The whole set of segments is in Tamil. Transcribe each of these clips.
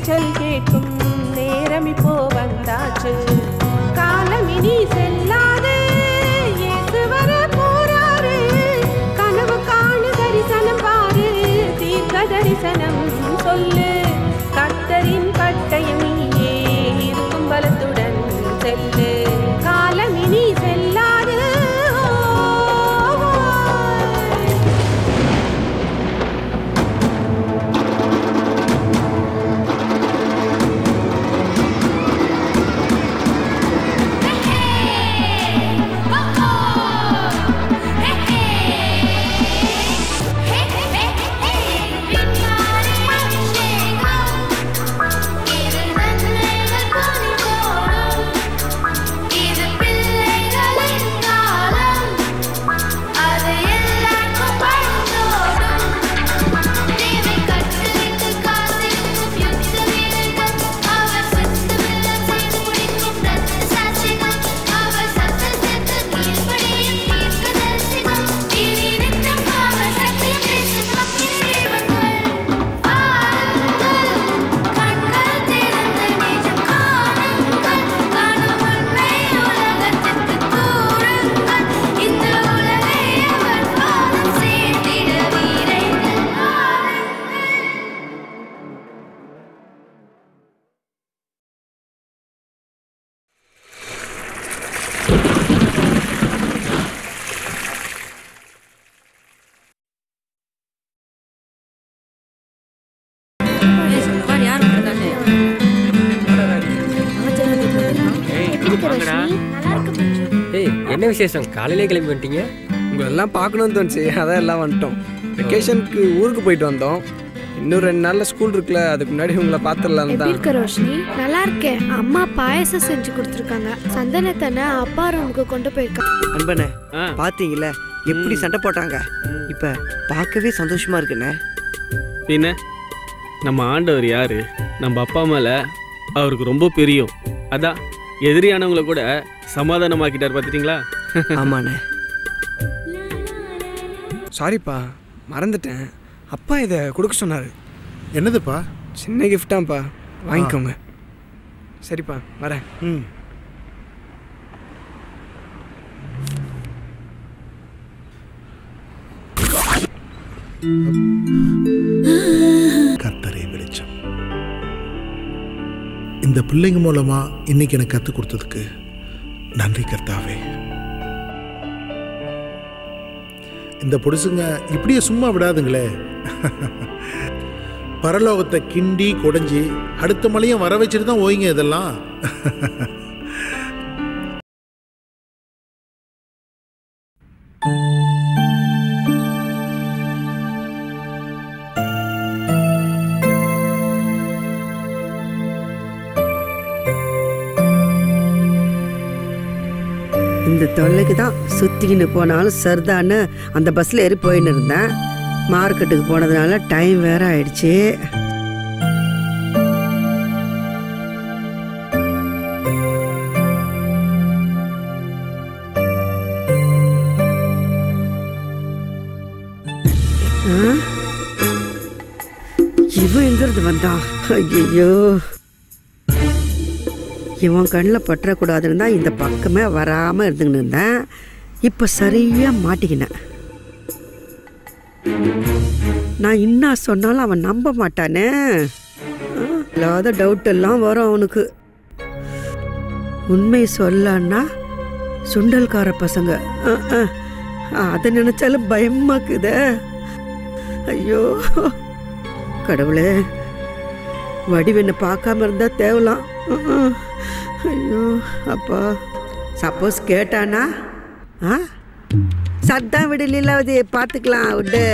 இரைச்சல் கேட்கும் நேரம் இப்போ வந்தாச்சு காலம் இனி செல்லாது இயேசு வர போறாரு கனவு காணு தரிசனம் பாரு தீர்க்க தரிசனம் சொல்லு கர்த்தரின் பட்டயம் நீயே இருக்கும் பலத்துடன் செல்லு காலம் இனி செல்லாது ஏய் என்ன விசேஷம் காலையிலே கிளம்பி வந்துட்டீங்க உங்களை எல்லாம் பார்க்கணும்னு தோணுச்சு அதான் எல்லாம் வந்துட்டோம் வெக்கேஷனுக்கு ஊருக்கு போயிட்டு வந்தோம் இன்னும் ரெண்டு நாளில் ஸ்கூல் இருக்குல்ல அதுக்கு முன்னாடி உங்களை பார்த்துடலாம் எப்படி தான் இருக்க ரோஷினி நல்லா இருக்கேன் அம்மா பாயசம் செஞ்சு கொடுத்துருக்காங்க சந்தனத்தனை அப்பா ரூமுக்கு கொண்டு போயிருக்காங்க அன்பனே பாத்தீங்கல்ல எப்படி சண்டை போட்டாங்க இப்ப பார்க்கவே சந்தோஷமா இருக்குண்ணே பின்ன நம்ம ஆண்டவர் யாரு நம்ம அப்பா மேல அவருக்கு ரொம்ப பிரியம் அதான் எதிரியானவங்கள கூட சமாதானமாக்கிட்டார் பார்த்துட்டீங்களா ஆமாண்ணே சாரிப்பா மறந்துட்டேன் அப்பா இதை கொடுக்க சொன்னார் என்னதுப்பா சின்ன கிஃப்டாப்பா வாங்கிக்கோங்க சரிப்பா வரேன் ம் கர்த்தரே வெளிச்சம் இந்த பிள்ளைங்க மூலமா இன்னைக்கு எனக்கு கற்றுக் கொடுத்ததுக்கு நன்றி கர்த்தாவே இந்த பொடுசுங்க இப்படியே சும்மா விடாதுங்களே பரலோகத்தை கிண்டி குடைஞ்சி அடுத்த மலையும் வர வச்சுட்டு தான் ஓய்ங்க இதெல்லாம் இந்த தொல்லைக்கு தான் சுற்றிக்கின்னு போனாலும் சரிதான்னு அந்த பஸ்ஸில் ஏறி போயின்னு இருந்தேன் மார்க்கெட்டுக்கு போனதுனால டைம் வேற ஆயிடுச்சு ஆ? இவன் எங்கிருந்து வந்தான் ஐயோ இவன் கண்ணில் பற்றக்கூடாதுன்னு தான் இந்த பக்கமே வராமல் இருந்துக்கின்னு இருந்தேன் இப்போ சரியாக மாட்டிக்கினேன் நான் என்ன சொன்னாலும் அவன் நம்ப மாட்டானே ஆ, இல்லாத டவுட் எல்லாம் வரும் அவனுக்கு உண்மை சொல்லன்னா சுண்டல்கார பசங்க ஆ, ஆ. அதை நினைச்சாலும் பயமாக்குதே ஐயோ கடவுளே வடிவென்னை பார்க்காம இருந்தா தேவலாம் ம், ம். ஐயோ அப்பா சப்போஸ் கேட்டானா ஆ சத்தம் விடு லீலாவதி பார்த்துக்கலாம் விடு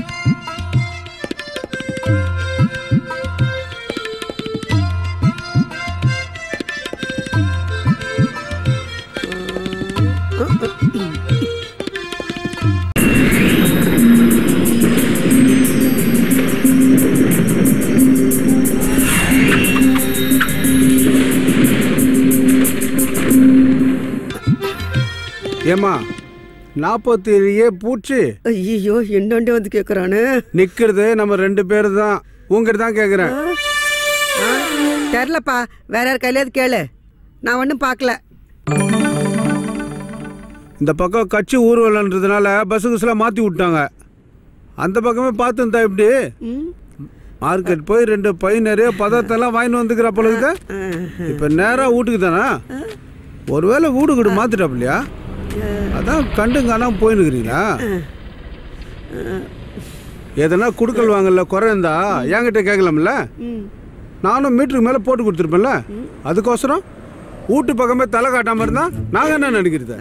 ஏமா நாற்பத்தி ஏழு பூச்சி ஐயோ என்னண்டு வந்து கேட்குறானு நிக்கிறது நம்ம ரெண்டு பேர் தான் உங்ககிட்ட தான் கேட்குறேன் ஆ தெரிலப்பா வேற யார் கையிலாவது கேளு நான் ஒன்றும் பார்க்கல இந்த பக்கம் கட்சி ஊர்வலன்றதுனால பஸ்ஸு கிஸ்லாம் மாற்றி விட்டாங்க அந்த பக்கமே பார்த்து இருந்தா இப்படி மார்க்கெட் போய் ரெண்டு பை நிறைய பதார்த்தம்லாம் வாங்கிட்டு வந்துக்கிற பொழுது இப்போ நேராக வீட்டுக்கு தானே ஒருவேளை வீடு கூட மாற்றிட்டாப்லையா அதான் கண்டு காணாம போயின்னுக்குறீங்களா எதனா குடுக்கல் வாங்கல குறை இருந்தா என்கிட்ட கேட்கலாம்ல நானும் மீட்டருக்கு மேலே போட்டு கொடுத்துருப்பேன்ல அதுக்கோசரம் வீட்டு பக்கமே தலை காட்டாமல் இருந்தா நாங்கள் என்ன நினைக்கிறது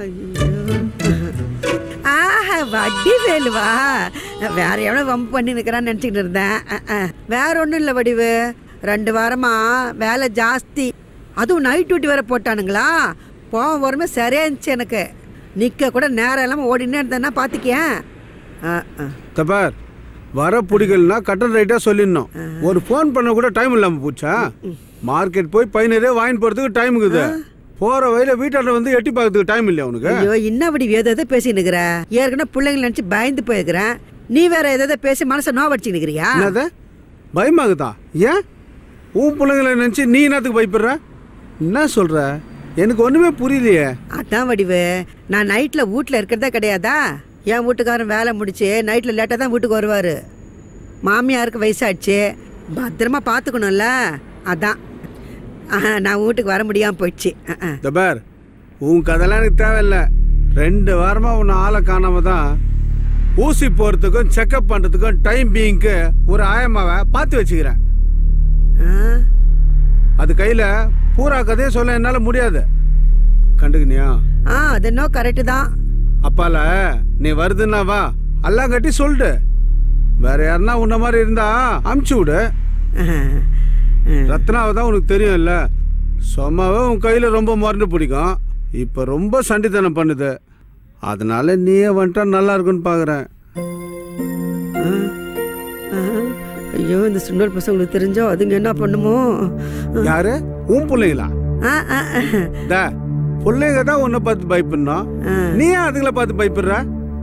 ஆஹா வட்டி வேலுவா வேற எவ்வளோ வம்பு பண்ணி நிற்கிறான்னு நினச்சிக்கிட்டு இருந்தேன் அஹ், அஹ். வேற ஒன்றும் இல்லை வடிவு ரெண்டு வாரமா வேலை ஜாஸ்தி அதுவும் நைட் டியூட்டி வேற போட்டானுங்களா போக வரமே சரியா இருந்துச்சு எனக்கு நிற்க கூட நேரம் இல்லாமல் ஓடினே இருந்தேன்னா பார்த்துக்கேன் தப்பார் வர பிடிக்கலனா கட்டன் ரைட்டாக சொல்லிடணும் ஒரு ஃபோன் பண்ண கூட டைம் இல்லாமல் போச்சா மார்க்கெட் போய் பையனரே வாங்கிட்டு போகிறதுக்கு டைம் இருக்குது போகிற வழியில் வீட்டாண்ட வந்து எட்டி பார்க்கறதுக்கு டைம் இல்லையா உனக்கு ஐயோ இன்னபடி ஏதோ ஏதோ பேசி நிற்கிற ஏற்கனவே பிள்ளைங்களை நினச்சி பயந்து போயிருக்கிறேன் நீ வேற ஏதோ ஏதோ பேசி மனசை நோவடிச்சு நிற்கிறியா என்னது பயமாகுதா ஏன் உன் பிள்ளைங்களை நினச்சி நீ என்னத்துக்கு பயப்படுற என்ன சொல்கிற எனக்கு ஒன்றுமே புரியலையே அதான் வடிவு நான் நைட்டில் வீட்டில் இருக்கிறதே கிடையாதா என் வீட்டுக்காரன் வேலை முடிச்சு நைட்டில் லேட்டாக தான் வீட்டுக்கு வருவார் மாமியாருக்கு வயசாச்சு பத்திரமா பார்த்துக்கணும்ல அதான் ஆஹா, நான் வீட்டுக்கு வர முடியாமல் போயிடுச்சு அஹ், அஹ். தபார் உன் கதைலாம் எனக்கு தேவையில்ல ரெண்டு வாரமாக உன்னை ஆளை காணாம தான் ஊசி போகிறதுக்கும் செக்கப் பண்ணுறதுக்கும் டைம் பீயிங்க்கு ஒரு ஆயம்மாவை பார்த்து வச்சுக்கிறேன் அது கையில் பூரா கதையை சொல்ல என்னால் முடியாது கண்டுக்கினியா ஆ அது என்ன கரெக்டு தான் அப்பால நீ வருதுன்னா வா எல்லாம் கட்டி சொல்லிட்டு வேற யாருன்னா உன்ன மாதிரி இருந்தா அமுச்சு விடு ரத்னாவை தான் உனக்கு தெரியும்ல சும்மாவே உன் கையில் ரொம்ப மறந்து பிடிக்கும் இப்போ ரொம்ப சண்டித்தனம் பண்ணுது அதனால நீயே வந்துட்டா நல்லா இருக்குன்னு பார்க்குறேன் ஐயோ இந்த சுண்டல் பசங்களுக்கு தெரிஞ்சோ அதுங்க என்ன பண்ணுமோ யாரு உன் பிள்ளைங்களா ஆ, ஆ, ஆ. டா பிள்ளைங்க தான் உன்னை பார்த்து பயப்படணும் நீ ஏன் அதுங்களை பார்த்து பயப்படுற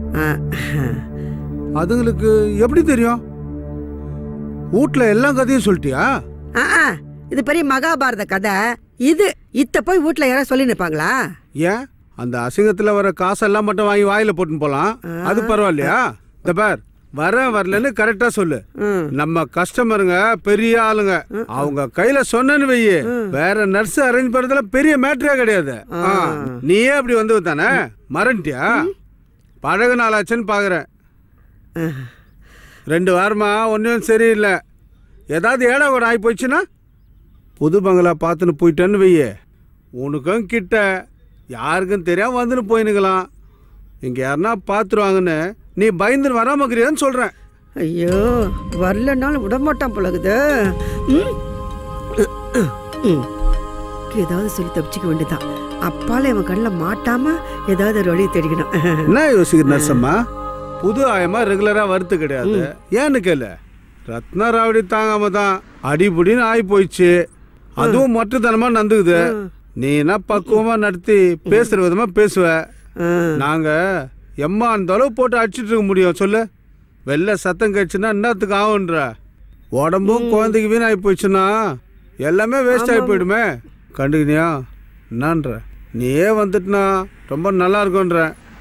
அதுங்களுக்கு எப்படி தெரியும் வீட்டில் எல்லா கதையும் சொல்லிட்டியா ஆ, ஆ. இது பெரிய மகாபாரத கதை இது இத்த போய் வீட்டில் யாராவது சொல்லி நிற்பாங்களா ஏன் அந்த அசிங்கத்துல வர காசெல்லாம் மட்டும் வாங்கி வாயில போட்டுன்னு போலாம் அது பரவாயில்லையா இந்த பார் வரேன் வரலன்னு கரெக்டா சொல்லு நம்ம கஸ்டமருங்க பெரிய ஆளுங்க அவங்க கையில சொன்னேன்னு வையி வேற நர்ஸ் அரேஞ்ச் பண்றதுல பெரிய மேட்டரே கிடையாது ஆ, நீயே அப்படி வந்து தானே மறந்துட்டியா பழகு நாளாச்சுன்னு பாக்குறேன் ரெண்டு வாரமா ஒன்றும் சரியில்லை ஏதாவது ஏடா கூட ஆகி போச்சுன்னா புது பங்களா பார்த்துன்னு போயிட்டேன்னு வையே உனக்கும் கிட்ட யாருக்கும் தெரியாம வந்துன்னு போயினுக்கலாம் இங்கே யாருன்னா பார்த்துருவாங்கன்னு நீ பயந்துன்னு வராமக்கிறியான்னு சொல்கிறேன் ஐயோ வரலனாலும் விட மாட்டான் போலகுது ம். ம். ஏதாவது சொல்லி தப்பிச்சுக்க வேண்டியதான் அப்பால இவன் கண்ணில் மாட்டாம ஏதாவது ஒரு வழியை தேடிக்கணும் என்ன யோசிக்கிற நர்சம்மா புது ஆயமா ரெகுலராக வருத்து கிடையாது ஏன்னு கேளு ரத்னா ராவடி தாங்காம தான் அடிபுடின்னு ஆகி போயிடுச்சு அதுவும் மொட்டத்தனமா நந்துக்குது நீ என்ன பக்குவமா நடத்தி பேசுற விதமா பேசுவ நாங்க எம்மா அந்த அளவு போட்டு அடிச்சிட்டு இருக்க முடியும் சொல்லு வெளில சத்தம் கழிச்சுன்னா என்னத்துக்கு ஆகுன்ற உடம்பும் குழந்தைக்கு வீணாகி போயிடுச்சுன்னா எல்லாமே வேஸ்ட் ஆகி போயிடுமே கண்டுக்கினியா என்னன்ற நீயே வந்துட்டுனா ரொம்ப நல்லா இருக்குன்ற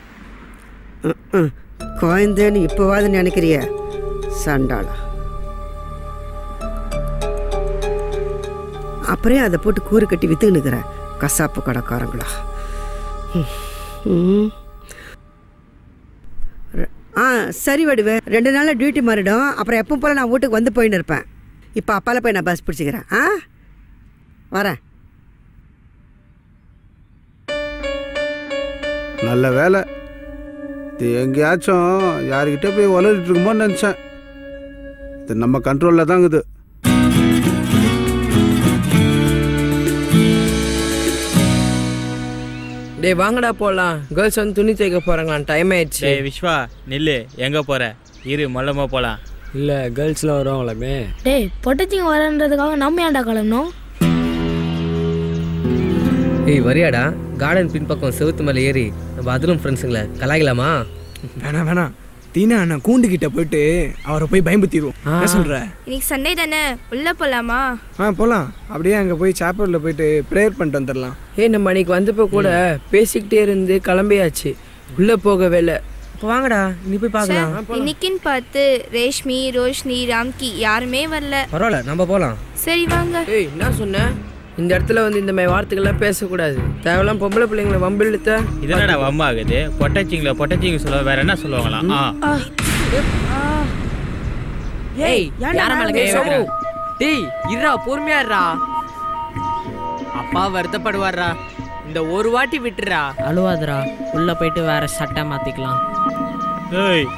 குழந்தைன்னு இப்போவாது நினைக்கிறிய சண்டாளா அப்புறம் அதை போட்டு கூறு கட்டி வித்துக்கினுக்கிற கசாப்பு கடைக்காரங்களா ம். ம். ர- ஆ சரி வடிவு ரெண்டு நாளில் டியூட்டி மாறிடும் அப்புறம் எப்பவும் போல் நான் வீட்டுக்கு வந்து போயின்னு இருப்பேன் இப்போ அப்பால போய் நான் பஸ் பிடிச்சிக்கிறேன் ஆ வரேன் நல்ல வேலை இது எங்கேயாச்சும் யாருக்கிட்ட போய் வளரிட்டு இருக்குமோன்னு நினச்சேன் இது நம்ம கண்ட்ரோலில் தான் இருக்குது டேய் வாங்கடா போகலாம் கேர்ள்ஸ் வந்து துணி துவைக்க போகிறாங்களாம் டைம் ஆயிடுச்சு டேய் விஸ்வா நில்லு எங்கே போகிற இரு மொல்லமா போகலாம் இல்லை கேர்ள்ஸ்லாம் வருவாங்களாமே டேய் பொட்டச்சிங்க வரன்றதுக்காக நம்ம ஏன்டா கிளம்பணும் ஏய் வரியாடா கார்டன் பின்பக்கம் செவுத்து மேலே ஏறி நம்ம அதிலும் ஃப்ரெண்ட்ஸுங்களே கலாய்க்கலாமா வேணாம் வேணாம் டீனா நான் கூண்டு கிட்ட போயிட்டு அவரை போய் பயம்புத்திடுவோம் என்ன சொல்ற இன்னைக்கு சண்டே தானே உள்ள போலாமா ஆ போகலாம் அப்படியே அங்கே போய் சாப்பலில் போயிட்டு ப்ரேயர் பண்ணிட்டு வந்துடலாம் ஏய் நம்ம அன்னைக்கு வந்தப்போ கூட பேசிக்கிட்டே இருந்து கிளம்பியாச்சு உள்ள போகவே இல்லை இப்போ வாங்கடா நீ போய் பார்க்கலாம் இன்னைக்குன்னு பார்த்து ரேஷ்மி ரோஷினி ராம்கி யாருமே வரல பரவாயில்ல நம்ம போகலாம் சரி வாங்க ஏய் என்ன சொன்ன இந்த இடத்துல வந்து இந்த மாதிரி வார்த்தைகள்லாம் பேசக்கூடாது தேவையில்லாம் பொம்பளை பிள்ளைங்களை வம்பிழுத்த இதனடா வம்பாகுது பொட்டச்சிங்கள பொட்டச்சிங்க சொல்ல வேற என்ன சொல்லுவாங்களாம் ஆ ஏய் யார மேல கை வைக்கிற? டேய் இருடா பொறுமையா இருடா அப்பா வருத்தப்படுவாரா இந்த ஒரு வாட்டி விட்டுறா அழுவாதடா உள்ள போயிட்டு வேற சட்டை மாத்திக்கலாம் ஏய்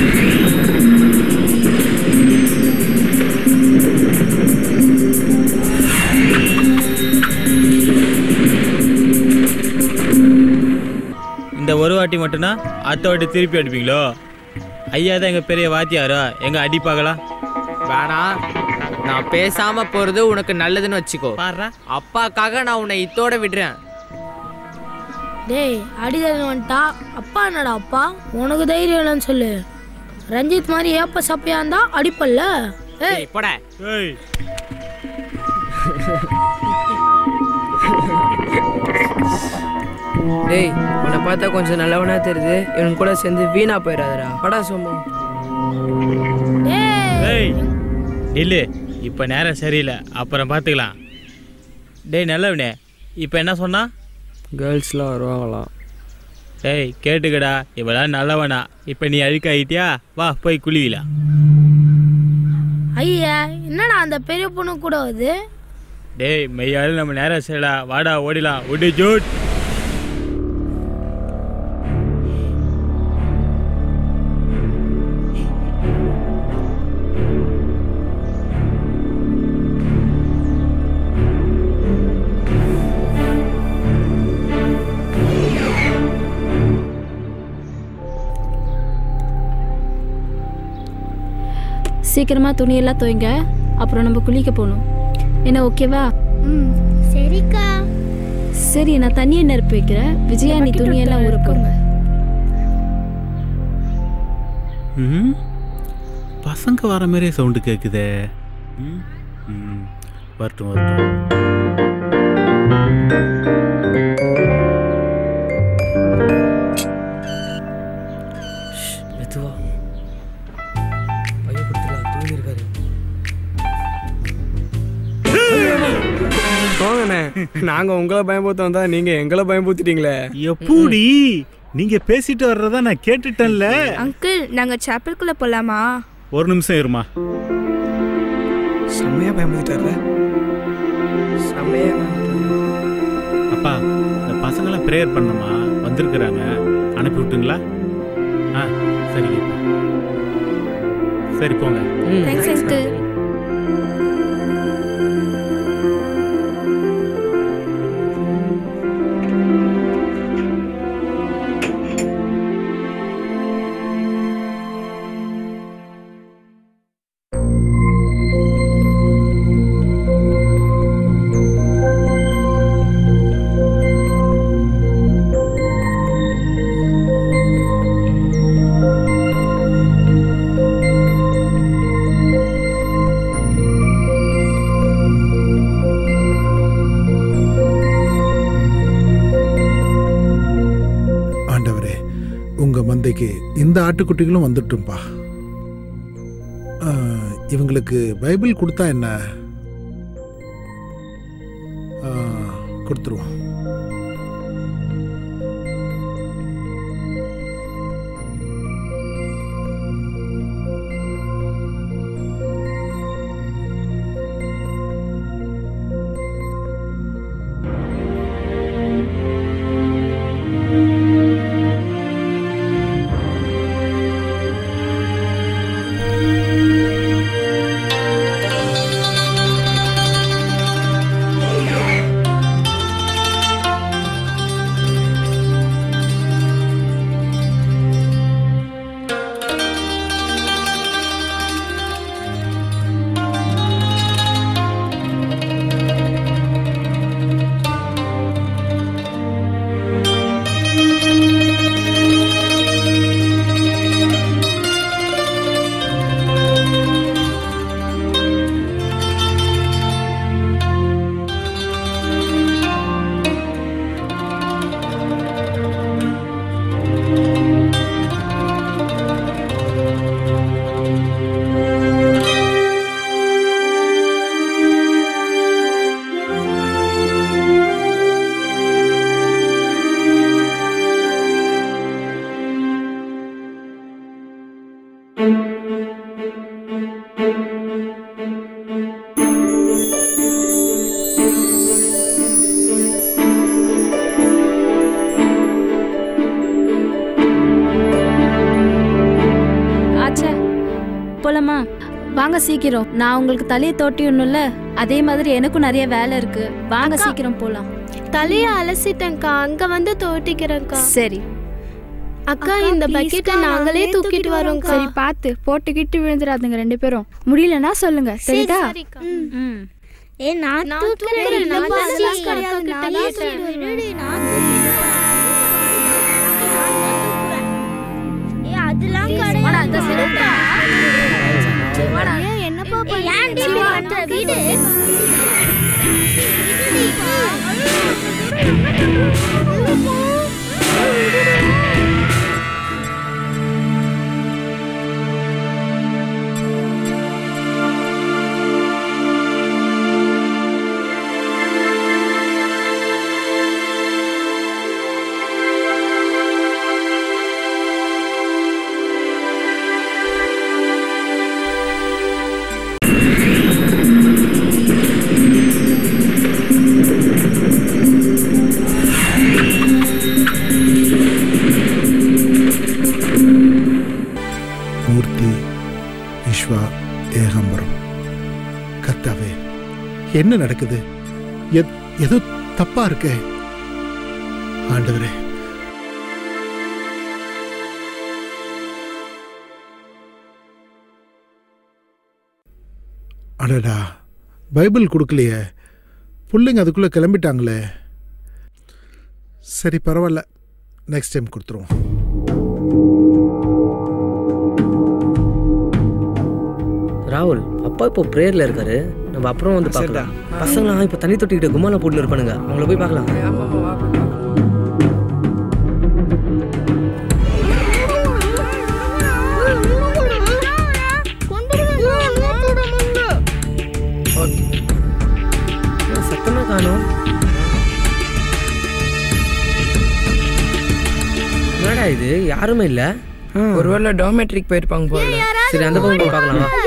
இந்த ஒரு வாட்டி மட்டும்னா அடுத்த வாட்டி திருப்பி அடிப்பீங்களோ ஐயா தான் எங்க பெரிய வாத்தியாரா எங்க அடிப்பாங்களா வேணாம் நான் பேசாம போறது உனக்கு நல்லதுன்னு வச்சுக்கோ அப்பாக்காக நான் உன்னை இத்தோட விடுறேன் டேய் அடிதல் வந்துட்டா அப்பா என்னடா அப்பா உனக்கு தைரியம் இல்லைன்னு சொல்லு ரஞ்சித் மாதிரி ஏப்ப சப்பையா இருந்தா அடிப்பல்ல ஏய் போட ஏய் டேய் உன்னை பார்த்தா கொஞ்சம் நல்லவனா தெரியுது இவன் கூட சேர்ந்து வீணா போயிடாதடா படா சோமு ஏய் இல்லு இப்போ நேரம் சரியில்லை அப்புறம் பார்த்துக்கலாம் டேய் நல்லவனே இப்போ என்ன சொன்னா கேர்ள்ஸ்லாம் வருவாங்களாம் டேய் கேட்டுக்கடா இவெல்லாம் நல்லவனா இப்போ நீ அழுக்காயிட்டியா வா போய் குளிக்கலாம் ஐயா என்னடா அந்த பெரிய பொண்ணு கூட வருது டேய் மெய்யாலும் நம்ம நேரம் சரிடா வாடா ஓடிலாம் ஒடி ஜூட் சீக்கிரமா துணியெல்லாம் துவைங்க அப்புறம் நம்ம குளிக்க போகணும் என்ன ஓகேவா ம் சரிக்கா சரி நான் தண்ணியை நெருப்பு வைக்கிறேன் விஜயா நீ துணியெல்லாம் ஊற போங்க ம் பசங்க வர மாதிரியே சவுண்டு கேட்குதே ம் ம் வரட்டும் வரட்டும் மெதுவா பையன் கொடுத்துடலாம் தூங்கி இருக்காரு போங்கண்ணே நாங்கள் உங்களை பயம்பூத்த வந்தா நீங்கள் எங்களை பயம்பூத்திட்டீங்களே எப்படி நீங்க பேசிட்டு வர்றதா நான் கேட்டுட்டேன்ல அங்கிள் நாங்க சாப்பலுக்குள்ள போலாமா ஒரு நிமிஷம் இருமா செம்மையாக பயம்பூத்திட்டாரு செம்மையா அப்பா இந்த பசங்களாம் ப்ரேயர் பண்ணுமா வந்திருக்கிறாங்க அனுப்பி விட்டுங்களா ஆ சரிங்கப்பா சரி போங்க தேங்க்ஸ் அங்கிள் ஆண்டவரே உங்க மந்தைக்கு இந்த ஆட்டுக்குட்டிகளும் வந்துட்டும்பா ஆ, இவங்களுக்கு பைபிள் கொடுத்தா என்ன ஆ, கொடுத்துருவோம் ஆ வாங்க சீக்கிரம் நான் உங்களுக்கு தலையை தொட்டிடணும்ல அதே மாதிரி எனக்கும் நிறைய வேலை இருக்கு வாங்க சீக்கிரம் போலாம் தலைய அலசிட்டேன்க்கா அங்க வந்து தோட்டிக்கிறேன்க்கா சரி அக்கா இந்த பக்கெட்டை நாங்களே தூக்கிட்டு வரோம்க்கா சரி பார்த்து போட்டுக்கிட்டு விழுந்துடாதுங்க ரெண்டு பேரும் முடியலன்னா சொல்லுங்க சரிதா ம் ஏ நான் நான் தூக்குறேன் தூக்குறேன். இல்ல நான் பாசி அதெல்லாம் கிடையாது. நான் நான் தான் தூக்குறேன். தூக்குறேன். இருடி, நான் தூக்குறேன். ஏ அதெல்லாம் கிடையாது ஏன் என்னப்பா பண்ண ஏன்டி இப்படி பண்ற வீடு மூர்த்தி விஸ்வா ஏகாம்பரம் கர்த்தாவே என்ன நடக்குது எத்- ஏதோ தப்பா இருக்கே ஆண்டவரே அடடா பைபிள் கொடுக்கலையே பிள்ளைங்க அதுக்குள்ளே கிளம்பிட்டாங்களே சரி பரவாயில்ல நெக்ஸ்ட் டைம் கொடுத்துருவோம் ராகுல் அப்பா இப்போ ப்ரேயரில் இருக்காரு நம்ம அப்புறம் வந்து பார்க்கலாம் பசங்களாம் இப்போ தண்ணி தொட்டிக்கிட்டு கும்மால போட்டுல இருப்பானுங்க அவங்கள போய் பார்க்கலாம் சத்தமாக காணும் என்னடா இது யாருமே இல்லை ஒருவேளை டோமெட்ரிக் போயிருப்பாங்க போல சரி அந்த பக்கம் போய் பார்க்கலாம் வா.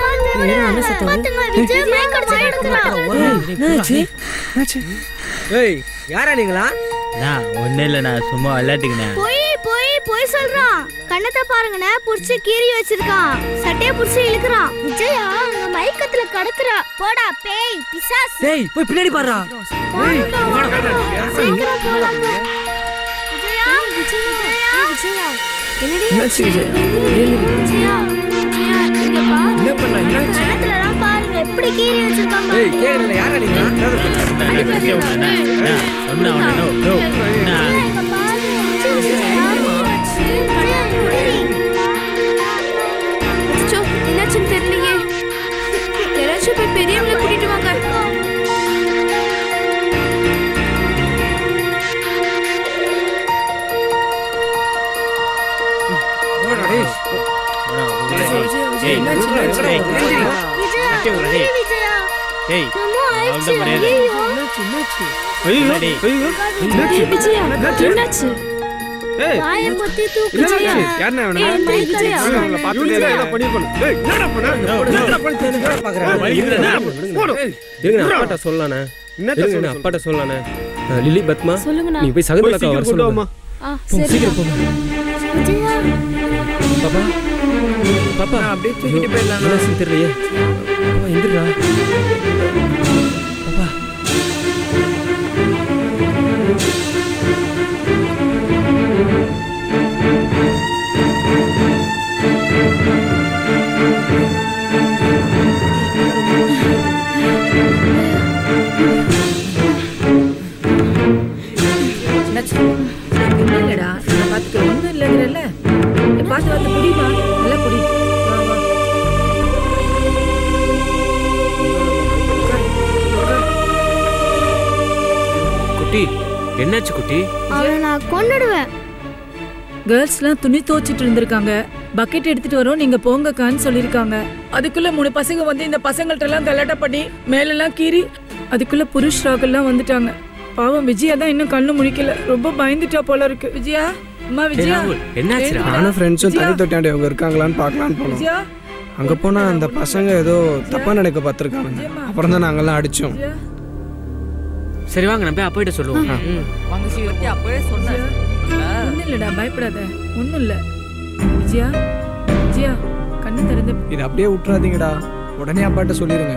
என்னாச்சு? ஏய் யாரா நீங்களா நான் ஒன்றும் இல்லைண்ணா சும்மா விளையாட்டுக்குண்ணே போய் போய் போய் சொல்றான் கண்ணத்தை பாருங்கண்ணே புடிச்சு கீறி வச்சிருக்கான் சட்டைய புடிச்சு இழுக்கிறான் விஜயா அங்க மயக்கத்துல கடக்குறா போடா பேய் பிசாஸ் டேய் போய் பின்னாடி பாருடா சீக்கிரம் போலாம் விஜயா விஜயா விஜயா என்னடி என்னாச்சு விஜய்? விஜயா விஜயா இங்க பாரு என்ன பண்ண என்னாச்சு கண்ணத்துலலாம் பாருங்க எப்படி கீறி வச்சிருக்கான் ஏய் கேக்குறல யாரா நீங்க சொன்னா உடனே நோ நோ அச்சோ, என்னாச்சுன்னு தெரியலையே யாராச்சும் போய் பெரியவங்களை கூட்டிட்டு வாங்க ஏய் அவ்வளோ மரியாதை ஏய், விஜயா என்னாச்சு வாயை பொத்தி தூக்கு என்னாச்சு? விஜயா. யாருண்ணா இவனுங்க? ஏய், மைக் இவனுங்க கடையா? அவங்கள பார்த்துட்டே இருந்தா ஏதோ பண்ணிருப்பானு. ஏய், என்னடா பண்ண? என்னடா பண்ண? இருங்க நான் அப்பாட்ட சொல்லலானே என்னத்த இருங்க சொல்ல நான் அப்பாட்ட சொல்லலானே அஹ், லில்லி பத்மா சொல்லுங்கண்ணா. நீ போய் சகுந்தலா போய் வர சீக்கிரம் சொல்லுங்க கொண்டு வாம்மா. ஆ போங்க, சரி சீக்கிரம் போங்க விஜயா பாப்பா பாப்பா அப்படியே தூக்கிட்டு போயிடலாம் என்னாச்சுன்னு தெரியலையே பாப்பா எந்திரா பாப்பா இல்லடா நான் பார்த்துக்க ஒன்றும் இல்லைங்கிறல்ல பார்த்து வந்து குடிமா நல்லா குடி வா, வா. குட்டி என்னாச்சு குட்டி அவனை நான் கொன்னுடுவேன் கேர்ள்ஸ்லாம் துணி துவைச்சிட்டு இருந்திருக்காங்க பக்கெட் எடுத்துட்டு வரோம் நீங்க போங்கக்கான்னு சொல்லியிருக்காங்க அதுக்குள்ள மூணு பசங்க வந்து இந்த பசங்கள்ட்ட எல்லாம் கலாட்டா பண்ணி மேலெல்லாம் கீறி அதுக்குள்ள புருஷ் ராகெல்லாம் வந்துட்டாங்க பாவம் விஜயா தான் இன்னும் கண்ணு முழிக்கல ரொம்ப பயந்துட்டா போல இருக்கு விஜயா அம்மா விஜயா என்னாச்சுடா நானும் ஃப்ரெண்ட்ஸும் விஜயா. தண்ணி தொட்டாண்டி அவங்க இருக்காங்களான்னு பார்க்கலான்னு போனோம் விஜயா அங்கே போனால் அந்த பசங்க ஏதோ தப்பாக நினைக்க பார்த்துருக்கானுங்க அப்புறம் தான் நாங்கள்லாம் அடித்தோம் சரி வாங்க நம்ம போய் அப்பாயிட்ட சொல்லுவோம் ம். வாங்க சீக்கிரம் அப்பவே சொன்னேன் ஒன்றும் இல்லடா பயப்படாத ஒன்றும் இல்லை விஜயா விஜயா கண்ணு கண்ணு திறந்து இதை அப்படியே விட்டுறாதீங்கடா உடனே அப்பாட்ட சொல்லிடுங்க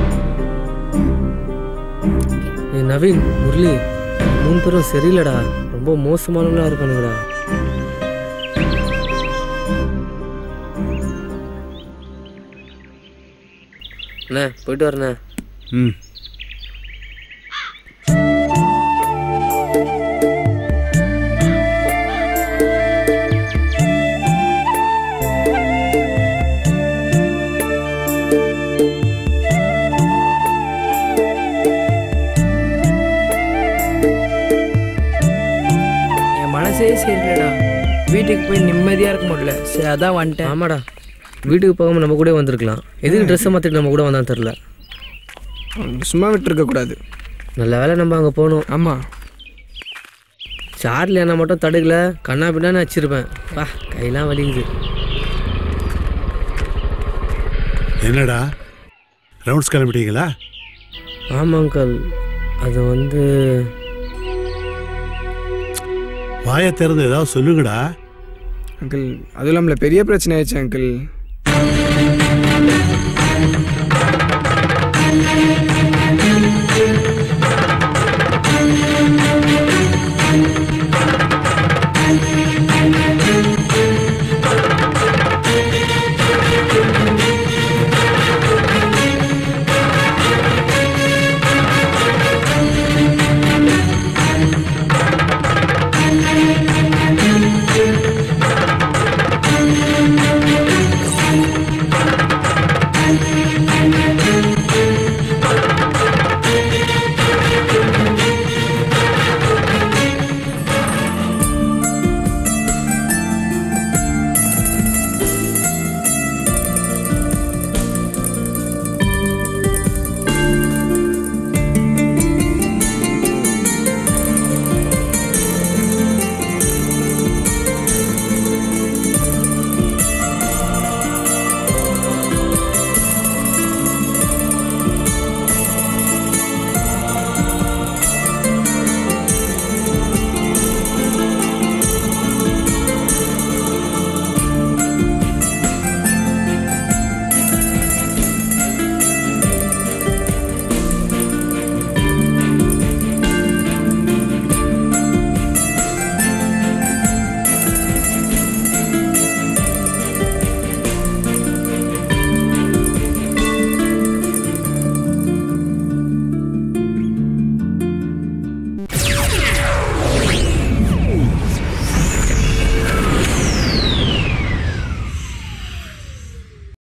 ஏய் நவீன் முரளி மூணு பேரும் சரியில்லடா ரொம்ப மோசமானவங்களா இருக்கானுங்கடா அண்ணே போயிட்டு வரண்ணே ம் என் மனசே சரியில்லடா வீட்டுக்கு போய் நிம்மதியாக இருக்க முடியல சரி அதான் வந்துட்டேன் ஆமாடா வீட்டுக்கு போகாமல் நம்ம கூட வந்திருக்கலாம் எதுக்கு ட்ரெஸ்ஸை மாற்றிட்டு நம்ம கூட வந்தான்னு தெரில சும்மா விட்டுருக்க கூடாது நல்ல வேலை நம்ம அங்கே போகணும் ஆமாம் சார்லி அண்ணா மட்டும் தடுக்கல கண்ணா பின்னான்னு வச்சிருப்பேன் பா கையெல்லாம் வலிக்குது என்னடா ரவுண்ட்ஸ் கிளம்பிட்டீங்களா ஆமாம் அங்கிள் அது வந்து வாயை திறந்து ஏதாவது சொல்லுங்கடா அங்கிள் அதுவும் நம்மள பெரிய பிரச்சனை ஆயிடுச்சு அங்கிள்